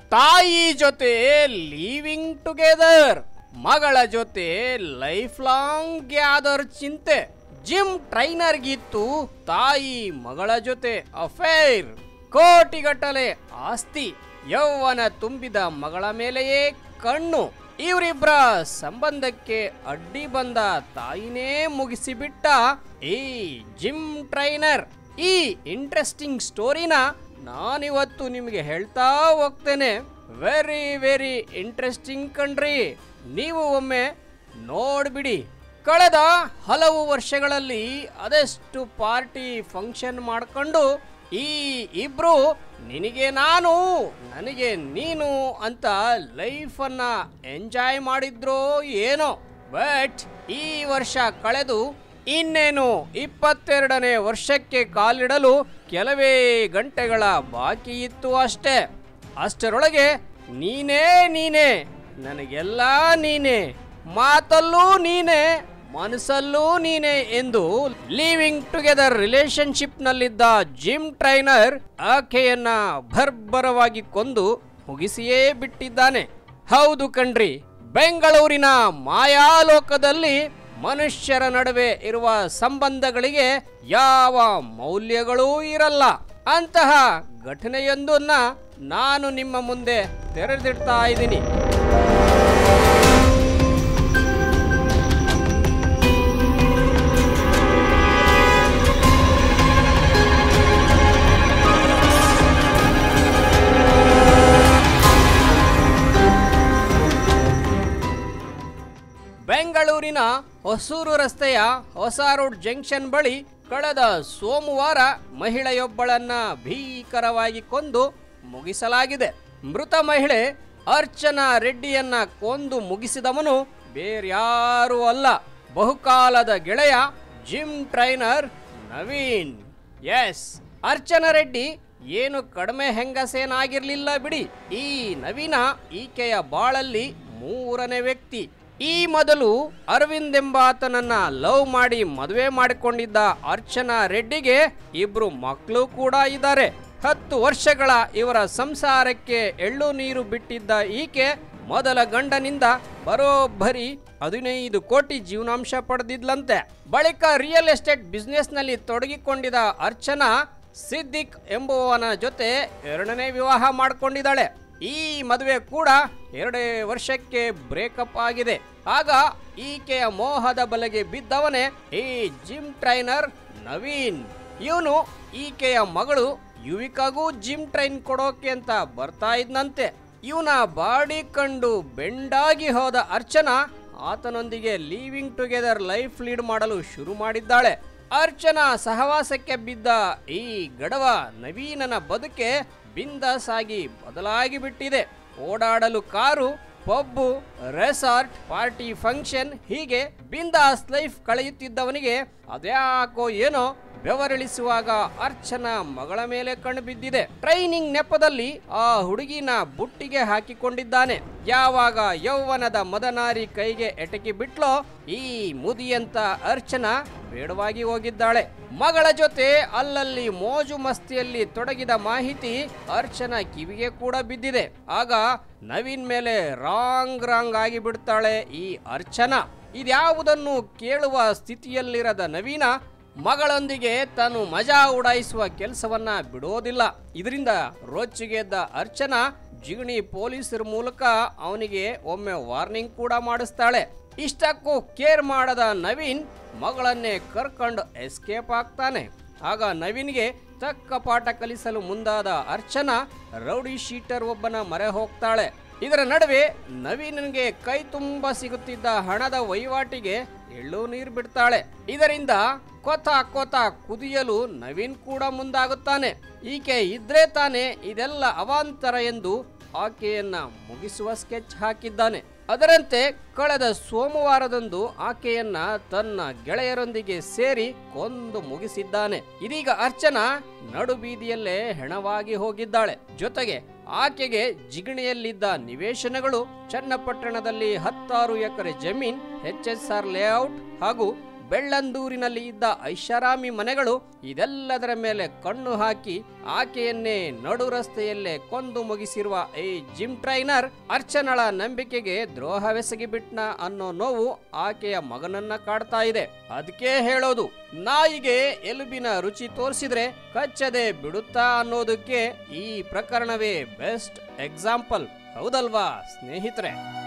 ತಾಯಿ ಜೊತೆ living together ಮಗಳ ಜೊತೆ ಲೈಫ್ ಲಾಂಗ್ ಗ್ಯಾದರ್ ಚಿಂತೆ ಜಿಮ್ ಟ್ರೈನರ್ಗಿತ್ತು ತಾಯಿ ಮಗಳ ಜೊತೆ ಅಫೇರ್ ಕೋಟಿಗಟ್ಟಲೆ ಆಸ್ತಿ ಯೌವನ ತುಂಬಿದ ಮಗಳ ಮೇಲೆಯೇ ಕಣ್ಣು ಇವರಿಬ್ಬರ ಸಂಬಂಧಕ್ಕೆ ಅಡ್ಡಿ ಬಂದ ತಾಯಿನೇ ಮುಗಿಸಿಬಿಟ್ಟ ಈ ಜಿಮ್ ಟ್ರೈನರ್ ಈ ಇಂಟ್ರೆಸ್ಟಿಂಗ್ ಸ್ಟೋರಿನ ನಾನಿವತ್ತು ನಿಮಗೆ ಹೇಳ್ತಾ ಹೋಗ್ತೇನೆ ವೆರಿ ವೆರಿ ಇಂಟ್ರೆಸ್ಟಿಂಗ್ ಕಣ್ರಿ ನೀವು ಒಮ್ಮೆ ನೋಡ್ಬಿಡಿ ಕಳೆದ ಹಲವು ವರ್ಷಗಳಲ್ಲಿ ಅದೆಷ್ಟು ಪಾರ್ಟಿ ಫಂಕ್ಷನ್ ಮಾಡ್ಕೊಂಡು ಈ ಇಬ್ರು ನಿನಗೆ ನಾನು ನನಗೆ ನೀನು ಅಂತ ಲೈಫನ್ನ ಎಂಜಾಯ್ ಮಾಡಿದ್ರೋ ಏನೋ ಬಟ್ ಈ ವರ್ಷ ಕಳೆದು ಇನ್ನೇನು ಇಪ್ಪತ್ತೆರಡನೇ ವರ್ಷಕ್ಕೆ ಕಾಲಿಡಲು ಕೆಲವೇ ಗಂಟೆಗಳ ಬಾಕಿ ಇತ್ತು ಅಷ್ಟೇ ಅಷ್ಟರೊಳಗೆ ನೀನೇ ನೀನೇ ನನಗೆಲ್ಲ ನೀನೇ ಮಾತಲ್ಲೂ ನೀನೇ ಮನಸ್ಸಲ್ಲೂ ನೀನೆ ಎಂದು ಲಿವಿಂಗ್ ಟುಗೆದರ್ ರಿಲೇಶನ್ಶಿಪ್ ನಲ್ಲಿದ್ದ ಜಿಮ್ ಟ್ರೈನರ್ ಆಕೆಯನ್ನ ಭರ್ಬರವಾಗಿ ಕೊಂದು ಮುಗಿಸಿಯೇ ಬಿಟ್ಟಿದ್ದಾನೆ ಹೌದು ಕಣ್ರಿ ಬೆಂಗಳೂರಿನ ಮಾಯಾಲೋಕದಲ್ಲಿ ಮನುಷ್ಯರ ನಡುವೆ ಇರುವ ಸಂಬಂಧಗಳಿಗೆ ಯಾವ ಮೌಲ್ಯಗಳೂ ಇರಲ್ಲ ಅಂತಹ ಘಟನೆಯೊಂದನ್ನ ನಾನು ನಿಮ್ಮ ಮುಂದೆ ತೆರೆದಿಡ್ತಾ ಇದ್ದೀನಿ ಬೆಂಗಳೂರಿನ ಹೊಸೂರು ರಸ್ತೆಯ ಹೊಸ ರೋಡ್ ಜಂಕ್ಷನ್ ಬಳಿ ಕಳೆದ ಸೋಮವಾರ ಮಹಿಳೆಯೊಬ್ಬಳನ್ನ ಭೀಕರವಾಗಿ ಕೊಂದು ಮುಗಿಸಲಾಗಿದೆ ಮೃತ ಮಹಿಳೆ ಅರ್ಚನಾ ರೆಡ್ಡಿಯನ್ನ ಕೊಂದು ಮುಗಿಸಿದವನು ಬೇರ್ಯಾರೂ ಅಲ್ಲ ಬಹುಕಾಲದ ಗೆಳೆಯ gym trainer Naveen S Archana Reddy ಏನು ಕಡಿಮೆ ಹೆಂಗಸೇನಾಗಿರ್ಲಿಲ್ಲ ಬಿಡಿ ಈ ನವೀನ ಈಕೆಯ ಬಾಳಲ್ಲಿ ಮೂರನೇ ವ್ಯಕ್ತಿ ಈ ಮೊದಲು ಅರವಿಂದ್ ಎಂಬಾತನನ್ನ ಲವ್ ಮಾಡಿ ಮದುವೆ ಮಾಡಿಕೊಂಡಿದ್ದ ಅರ್ಚನಾ ರೆಡ್ಡಿಗೆ ಇಬ್ರು ಮಕ್ಕಳು ಕೂಡ ಇದ್ದಾರೆ ಹತ್ತು ವರ್ಷಗಳ ಇವರ ಸಂಸಾರಕ್ಕೆ ಎಳ್ಳು ನೀರು ಬಿಟ್ಟಿದ್ದ ಈಕೆ ಮೊದಲ ಗಂಡನಿಂದ ಬರೋಬ್ಬರಿ ಹದಿನೈದು ಕೋಟಿ ಜೀವನಾಂಶ ಪಡೆದಿದ್ಲಂತೆ ಬಳಿಕ ರಿಯಲ್ ಎಸ್ಟೇಟ್ ಬಿಸ್ನೆಸ್ನಲ್ಲಿ ತೊಡಗಿಕೊಂಡಿದ್ದ ಅರ್ಚನಾ ಸಿದ್ದಿಕ್ ಎಂಬುವನ ಜೊತೆ ಎರಡನೇ ವಿವಾಹ ಮಾಡಿಕೊಂಡಿದ್ದಾಳೆ ಈ ಮದುವೆ ಕೂಡ ಎರಡೇ ವರ್ಷಕ್ಕೆ ಬ್ರೇಕಪ್ ಆಗಿದೆ ಆಗ ಈಕೆಯ ಮೋಹದ ಬಲೆಗೆ ಬಿದ್ದವನೇ ಈ ಜಿಮ್ ಟ್ರೈನರ್ ನವೀನ್ ಇವನು ಈಕೆಯ ಮಗಳು ಯುವಿಕಾಗೂ ಜಿಮ್ ಟ್ರೈನ್ ಕೊಡೋಕೆ ಅಂತ ಬರ್ತಾ ಇದ್ನಂತೆ ಇವನ ಬಾಡಿ ಕಂಡು ಬೆಂಡಾಗಿ ಹೋದ ಅರ್ಚನಾ ಆತನೊಂದಿಗೆ ಲೀವಿಂಗ್ ಟುಗೆದರ್ ಲೈಫ್ ಲೀಡ್ ಮಾಡಲು ಶುರು ಮಾಡಿದ್ದಾಳೆ ಅರ್ಚನಾ ಸಹವಾಸಕ್ಕೆ ಬಿದ್ದ ಈ ಗಡವ ನವೀನನ ಬದುಕೆ ಬಿಂದಾಸಾಗಿ ಬದಲಾಗಿ ಬಿಟ್ಟಿದೆ ಓಡಾಡಲು car pub resort party function ಹೀಗೆ ಬಿಂದಾಸ್ ಲೈಫ್ ಕಳೆಯುತ್ತಿದ್ದವನಿಗೆ ಅದ್ಯಾಕೋ ಏನೋ ಬೆವರಿಳಿಸುವಾಗ ಅರ್ಚನಾ ಮಗಳ ಮೇಲೆ ಕಣ್ಣು ಬಿದ್ದಿದೆ ಟ್ರೈನಿಂಗ್ ನೆಪದಲ್ಲಿ ಆ ಹುಡುಗಿನ ಬುಟ್ಟಿಗೆ ಹಾಕಿಕೊಂಡಿದ್ದಾನೆ ಯಾವಾಗ ಯೌವನದ ಮದನಾರಿ ಕೈಗೆ ಎಟಕಿ ಬಿಟ್ಲೋ ಈ ಮುದಿಯಂತ ಅರ್ಚನಾ ಬೇಡವಾಗಿ ಹೋಗಿದ್ದಾಳೆ ಮಗಳ ಜೊತೆ ಅಲ್ಲಲ್ಲಿ ಮೋಜು ಮಸ್ತಿಯಲ್ಲಿ ತೊಡಗಿದ ಮಾಹಿತಿ ಅರ್ಚನಾ ಕಿವಿಗೆ ಕೂಡ ಬಿದ್ದಿದೆ ಆಗ ನವೀನ್ ಮೇಲೆ ರಾಂಗ್ ರಾಂಗ್ ಆಗಿ ಬಿಡ್ತಾಳೆ ಈ ಅರ್ಚನಾ ಇದ್ಯಾವುದನ್ನು ಕೇಳುವ ಸ್ಥಿತಿಯಲ್ಲಿರದ ನವೀನ ಮಗಳೊಂದಿಗೆ ತಾನು ಮಜಾ ಉಡಾಯಿಸುವ ಕೆಲಸವನ್ನ ಬಿಡೋದಿಲ್ಲ ಇದರಿಂದ ರೋಚಿಗೆದ್ದ ಅರ್ಚನಾ ಜಿಗಣಿ ಪೊಲೀಸರ ಮೂಲಕ ಅವನಿಗೆ ಒಮ್ಮೆ ವಾರ್ನಿಂಗ್ ಕೂಡ ಮಾಡಿಸ್ತಾಳೆ ಇಷ್ಟಕ್ಕೂ ಕೇರ್ ಮಾಡದ ನವೀನ್ ಮಗಳನ್ನೇ ಕರ್ಕೊಂಡು ಎಸ್ಕೇಪ್ ಆಗ್ತಾನೆ ಆಗ ನವೀನ್ಗೆ ತಕ್ಕ ಪಾಠ ಕಲಿಸಲು ಮುಂದಾದ ಅರ್ಚನಾ ರೌಡಿ ಶೀಟರ್ ಒಬ್ಬನ ಮರೆ ಹೋಗ್ತಾಳೆ ಇದರ ನಡುವೆ ನವೀನ್ಗೆ ಕೈ ತುಂಬ ಸಿಗುತ್ತಿದ್ದ ಹಣದ ವಹಿವಾಟಿಗೆ ಎಳ್ಳು ನೀರು ಬಿಡ್ತಾಳೆ ಇದರಿಂದ ಕೊತ ಕೊತ ಕುದಿಯಲು ನವೀನ್ ಕೂಡ ಮುಂದಾಗುತ್ತಾನೆ ಈಕೆ ಇದ್ರೆ ತಾನೇ ಇದೆಲ್ಲ ಅವಾಂತರ ಎಂದು ಆಕೆಯನ್ನ ಮುಗಿಸುವ ಸ್ಕೆಚ್ ಹಾಕಿದ್ದಾನೆ ಅದರಂತೆ ಕಳೆದ ಸೋಮವಾರದಂದು ಆಕೆಯನ್ನ ತನ್ನ ಗೆಳೆಯರೊಂದಿಗೆ ಸೇರಿ ಕೊಂದು ಮುಗಿಸಿದ್ದಾನೆ ಇದೀಗ ಅರ್ಚನಾ ನಡು ಬೀದಿಯಲ್ಲೇ ಹೆಣವಾಗಿ ಹೋಗಿದ್ದಾಳೆ ಜೊತೆಗೆ ಆಕೆಗೆ ಜಿಗಣಿಯಲ್ಲಿದ್ದ ನಿವೇಶನಗಳು ಚನ್ನಪಟ್ಟಣದಲ್ಲಿ ಹತ್ತಾರು ಎಕರೆ ಜಮೀನ್ ಎಚ್ ಎಸ್ ಆರ್ ಲೇಔಟ್ ಹಾಗೂ ಬೆಳ್ಳಂದೂರಿನಲ್ಲಿ ಇದ್ದ ಐಷಾರಾಮಿ ಮನೆಗಳು ಇದೆಲ್ಲದರ ಮೇಲೆ ಕಣ್ಣು ಹಾಕಿ ಆಕೆಯನ್ನೇ ನಡು ರಸ್ತೆಯಲ್ಲೇ ಕೊಂದು ಮುಗಿಸಿರುವ ಈ ಜಿಮ್ ಟ್ರೈನರ್ ಅರ್ಚನಳ ನಂಬಿಕೆಗೆ ದ್ರೋಹವೆಸಗಿ ಬಿಟ್ನ ಅನ್ನೋ ನೋವು ಆಕೆಯ ಮಗನನ್ನ ಕಾಡ್ತಾ ಇದೆ ಅದಕ್ಕೆ ಹೇಳೋದು ನಾಯಿಗೆ ಎಲುಬಿನ ರುಚಿ ತೋರಿಸಿದ್ರೆ ಕಚ್ಚದೆ ಬಿಡುತ್ತಾ ಅನ್ನೋದಕ್ಕೆ ಈ ಪ್ರಕರಣವೇ ಬೆಸ್ಟ್ ಎಕ್ಸಾಂಪಲ್ ಹೌದಲ್ವಾ ಸ್ನೇಹಿತರೆ